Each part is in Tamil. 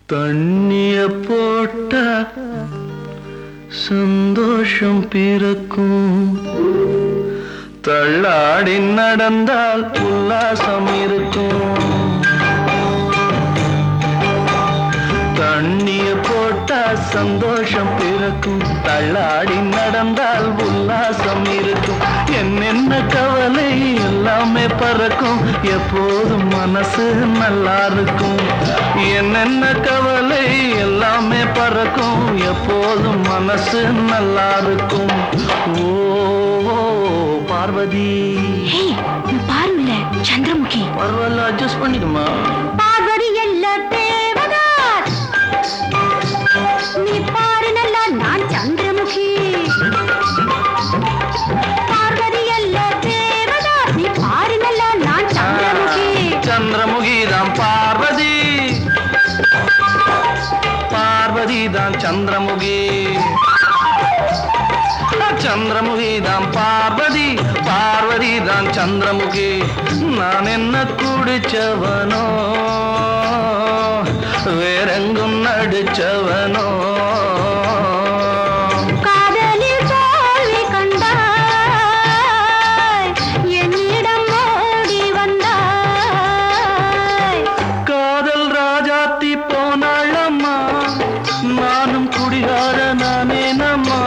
தண்ணிய போட்ட சந்தோஷம் பிறக்கும் தள்ளாடி நடந்தால் உல்லாசம் இருக்கும் தண்ணிய போட்டா சந்தோஷம் பிறக்கும் தள்ளாடி நடந்தால் உல்லாசம் இருக்கும் என்னென்ன கவலை எல்லாமே பறக்கும் எப்போதும் மனசு நல்லா இருக்கும் என்னென்ன கவலை எல்லாமே பறக்கும் எப்போதும் மனசு நல்லா இருக்கும் ஓ பார்வதி ஹே நான் பாருல சந்திரமுகி பரவாயில்ல அட்ஜஸ்ட் பண்ணிக்குமா பார்வதி எல்ல தேவதாஸ் நீ பாரு நல்லா நான் சந்திரமுகி பார்வதி எல்ல தேவதாஸ் நீ பாரு நல்லா நான் சந்திரமுகி சந்திரமுகி தான் பார்வதி பார்வதி தான் சந்திரமுகி சந்திரமுகி தான் பார்வதி பார்வதி தான் சந்திரமுகி நான் என்ன குடிச்சவனோ வேறெங்கும் நடிச்சவனோ காதலில் தோல்வி கண்டாய் என்னிடம் ஓடி வந்தாய் காதல் ராஜாத்தி போனாளம்மா நானும் குடிகார நானே நம்மா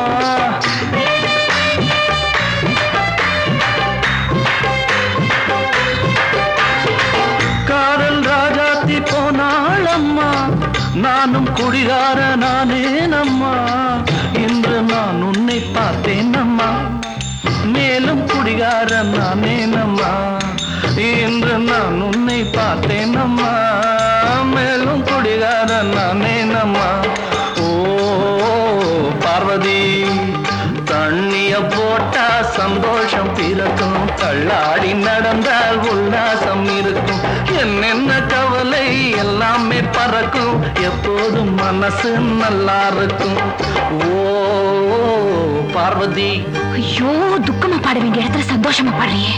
காதல் ராஜாத்தி போனாளம்மா நானும் குடிகார நானே நம்மா இன்று நான் உன்னை பார்த்தேன் அம்மா மேலும் குடிகார நானே நம்மா இன்று நான் உன்னை பார்த்தேன் அம்மா மேலும் குடிகார நானே நம்மா ஓ பார்வதி தண்ணிய போட்டா சந்தோஷம் பிறக்கும் தள்ளாடி நடந்தால் உல்லாசம் இருக்கும் என்னென்ன கவலை எல்லாமே பறக்கும் எப்போதும் மனசு நல்லா இருக்கும் ஓ பார்வதி ஐயோ துக்கமா பாட வேண்டிய இடத்துல சந்தோஷமா பாடுறியே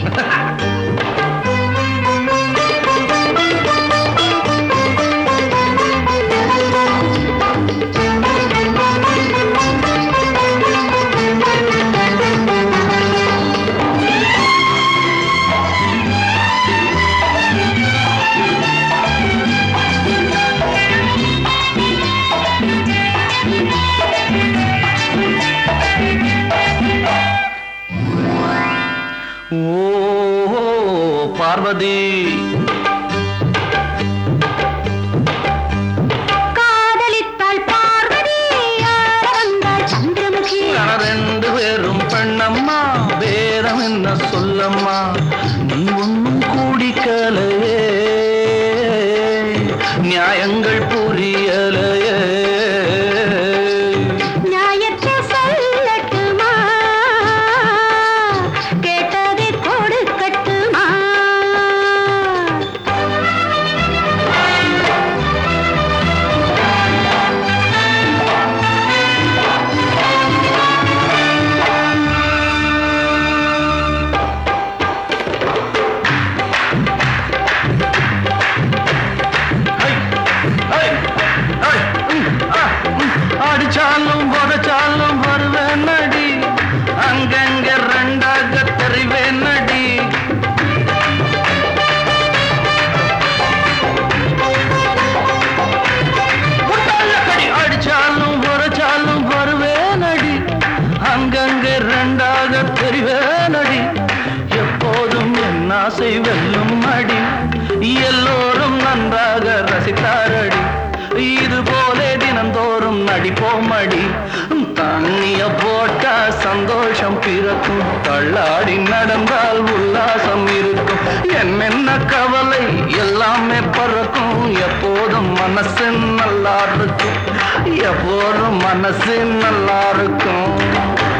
ஓ பார்வதி காதலித்தாள் பார்வதி ஆட வந்தாள் சந்திரமுகி ஆனா ரெண்டு பேரும் பெண்ணம்மா பேரம் என்ன சொல்லம்மா நீ ஒன்னும் கூடிக்கலையே நியாயங்கள் புரியலையே நியாயத்தை சொல்லட்டுமா கேட்டதை கொடுக்கட்டுமா ஐ, ஐ, ஐ, ம், ஆ, ம், அடிச்சாலும் உதச்சாலும் வருவேன் நடி அங்கங்க ரெண்டாக தெரிவேன் நடி முட்டாளக்கடி அடிச்சாலும் உரைச்சாலும் வருவேன் அடி அங்கங்க ரெண்டாக தெரிவேன் அடி எப்போதும் என் ஆசை வெல்லும் அடி எல்லோரும் நன்றாக ரசித்தாரடி இது போலே தினந்தோறும் நடிப்போம் அடி தண்ணிய போட்டா சந்தோஷம் பிறக்கும் தள்ளாடி நடந்தால் உல்லாசம் இருக்கும் என்னென்ன கவலை எல்லாமே பறக்கும் எப்போதும் மனசு நல்லா இருக்கும் எப்போதும் மனசு நல்லா இருக்கும்